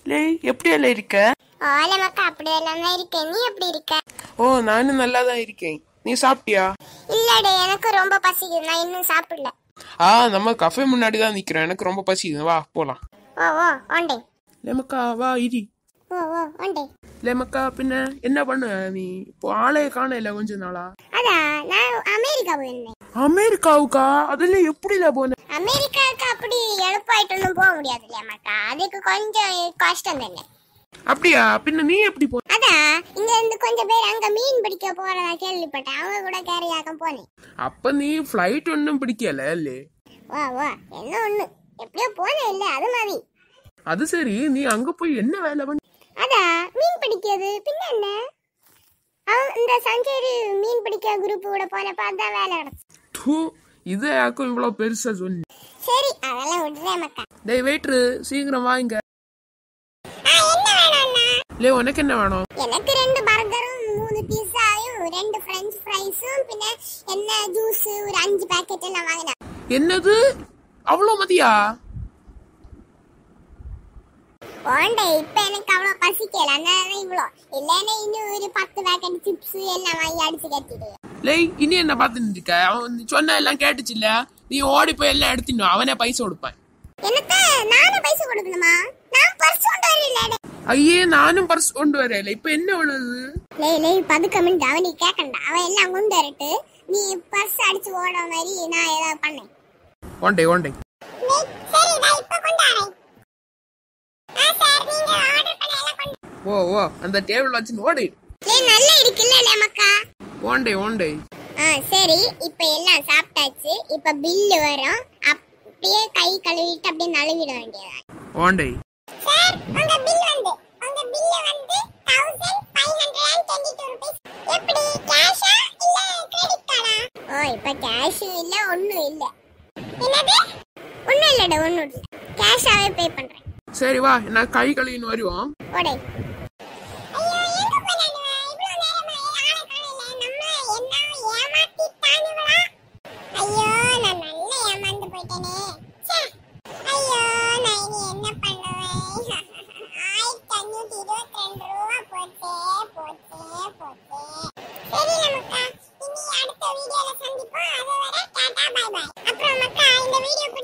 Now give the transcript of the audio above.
லே எப்படி எல்லாம் இருக்க ஓல மக்கா அப்படி எல்லாம் தான் இருக்கேன் நீ எப்படி இருக்க ஓ நானும் நல்லா தான் இருக்கேன் நீ சாப்பிட்டியா இல்லடே எனக்கு ரொம்ப பசிக்குது நான் இன்னும் சாப்பிடல ஆ நம்ம கஃபே முன்னாடி தான் நிக்கிறோம் எனக்கு ரொம்ப பசிக்குது வா போலாம் ஓ ஓ ஓண்டே லேமக்கா வா இரி ஓ ஓ ஓண்டே லேமக்கா பின்ன என்ன பண்ண நீ இப்போ ஆளே காணல கொஞ்ச நாளா அதான் நான் அமெரிக்கா போயிருந்தேன் அமெரிக்காவுக்கா அதெல்லாம் எப்படில போன அமெரிக்காவுக்கு அப்படி எழுப்பாயிட்டு ஒன்றும் போக முடியாது இல்லையா மக்கா அதுக்கு கொஞ்சம் கஷ்டம் தானே அப்படியா பின்ன நீ எப்படி போ அதான் இங்க இருந்து கொஞ்சம் பேர் அங்க மீன் பிடிக்க போறதா கேள்விப்பட்டேன் அவங்க கூட கேரியாக்கம் போனேன் அப்ப நீ ஃப்ளைட் ஒன்றும் பிடிக்கல இல்லே வா வா என்ன ஒண்ணு எப்படியோ போனேன் இல்ல அது மாதிரி அது சரி நீ அங்க போய் என்ன வேலை பண்ண அதான் மீன் பிடிக்கிறது பின்ன என்ன அவன் இந்த சஞ்சரி மீன் பிடிக்க குரூப் கூட போனப்ப அதான் வேலை கிடச்சு தூ இதை யாக்கும் இவ்வளவு பெருசா சொன்னி சரி அதெல்லாம் விடுறேன் மக்கா டேய் வெயிட்ரு சீக்கிரம் வாங்க ஆ, என்ன வேணும்னா லே உனக்கு என்ன வேணும் எனக்கு ரெண்டு பர்கரும் மூணு பீஸாயும் ரெண்டு ஃப்ரெஞ்ச் ஃப்ரைஸும் பின்ன என்ன ஜூஸ் ஒரு அஞ்சு பாக்கெட் எல்லாம் வாங்கினேன் என்னது அவ்வளோ மதியா போண்டே இப்ப எனக்கு அவ்வளவு பசிக்கல அதனால இவ்வளோ இல்லைன்னா இன்னும் ஒரு பத்து பாக்கெட் சிப்ஸ் எல்லாம் வாங்கி அடிச்சு கட்டிடுவேன் லேய் இனி என்ன பார்த்துட்டு இருக்க அவன் நீ சொன்ன எல்லாம் கேட்டுச்சு இல்ல நீ ஓடி போய் எல்லாம் எடுத்துன்னு வா, அவனே பைசா கொடுப்பேன் என்னத்த நானும் பைசா கொடுக்கணுமா நான் பர்ஸ் கொண்டு வரல ஐயே நானும் பர்ஸ் கொண்டு வரல இப்ப என்ன உள்ளது லேய் லேய் பதுக்கமிட்டு அவனி கேட்கண்டா அவன் எல்லாம் கொண்டு வரட்டு நீ பர்ஸ் அடிச்சு ஓட மாதிரி நான் ஏதாவது பண்ணேன் ஒன்டே ஒன்டே சரி நான் இப்ப கொண்டு வரேன் ஆ சார் நீங்க ஆர்டர் பண்ண எல்லாம் கொண்டு ஓ ஓ அந்த டேபிள் வச்சு ஓடி லேய் நல்லா இருக்குல்ல நமக்கா ஒன்டே ஒன்டே ஆ சரி இப்ப எல்லாம் சாப்பிட்டாச்சு இப்ப பில்லு வரும் அப்படியே கை கழுவிட்டு அப்படியே நழுவிட வேண்டியதா ஒன்டே சார் உங்க பில் வந்து உங்க பில் வந்து 1522 rupees எப்படி கேஷா இல்ல கிரெடிட் கார்டா ஓ இப்ப கேஷ் இல்ல ஒண்ணும் இல்ல என்னது ஒண்ணும் இல்லடா ஒண்ணும் இல்ல கேஷாவே பே பண்றேன் சரி வா நான் கை கழுவின்னு வருவோம் ஓடே ஐயோ எங்க போனானுவ இவ்ளோ நேரமா ஆளை காணல நம்ம என்ன ஏமாத்திட்டானுவளா ஐயோ நான் நல்ல ஏமாந்து போயிட்டேனே ச்சே ஐயோ நான் இனி என்ன பண்ணுவேன் ஆயிரத்தி அஞ்சூத்தி இருபத்தி ரெண்டு ரூபா போச்சே போச்சே போச்சே சரி நமக்கா இனி அடுத்த வீடியோல சந்திப்போம் அது வரை டாடா பை பை அப்புறம் மக்கா இந்த வீடியோ